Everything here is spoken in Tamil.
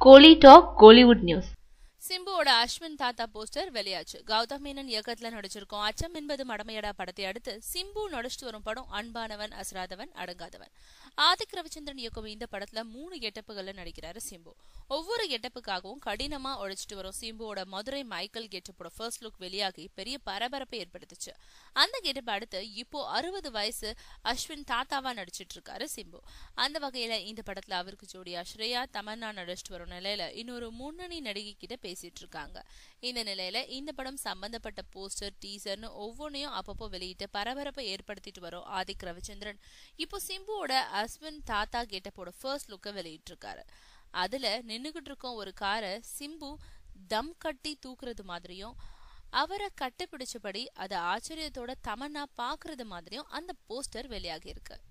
கோலி டாக் கோலிவுட் நியூஸ் சிம்புவோட அஸ்வின் தாத்தா போஸ்டர் வெளியாச்சு கௌதம் மேனன் இயக்கத்துல நடிச்சிருக்கோம் அச்சம் என்பது மடமையடா படத்தை அடுத்து சிம்பு நடிச்சிட்டு வரும் படம் அன்பானவன் அசராதவன் அடங்காதவன் ஆதிக் ரவிச்சந்திரன் இயக்கும் இந்த படத்துல மூணு கெட்டப்புகள்ல நடிக்கிறாரு சிம்பு ஒவ்வொரு கெட்டப்புக்காகவும் கடினமா உழைச்சிட்டு வரும் சிம்புவோட மதுரை மைக்கேல் கெட்டப்போட ஃபர்ஸ்ட் லுக் வெளியாகி பெரிய பரபரப்பை ஏற்படுத்துச்சு அந்த கெட்டப் அடுத்து இப்போ அறுபது வயசு அஸ்வின் தாத்தாவா நடிச்சிட்டு இருக்காரு சிம்பு அந்த வகையில இந்த படத்துல அவருக்கு ஜோடியா ஸ்ரேயா தமன்னா நடிச்சிட்டு வரும் நிலையில இன்னொரு முன்னணி நடிகை கிட்ட பேசிட்டு இருக்காங்க இந்த நிலையில இந்த படம் சம்பந்தப்பட்ட போஸ்டர் டீசர்னு ஒவ்வொன்றையும் அப்பப்போ வெளியிட்டு பரபரப்பை ஏற்படுத்திட்டு வரும் ஆதிக் ரவிச்சந்திரன் இப்போ சிம்புவோட அஸ்வின் தாத்தா கெட்டப்போட ஃபர்ஸ்ட் லுக்கை வெளியிட்டு இருக்காரு அதுல நின்னுகிட்டு இருக்கும் ஒரு காரை சிம்பு தம் கட்டி தூக்குறது மாதிரியும் அவரை கட்டுப்பிடிச்சபடி அதை ஆச்சரியத்தோட தமன்னா பாக்குறது மாதிரியும் அந்த போஸ்டர் வெளியாகி இருக்கு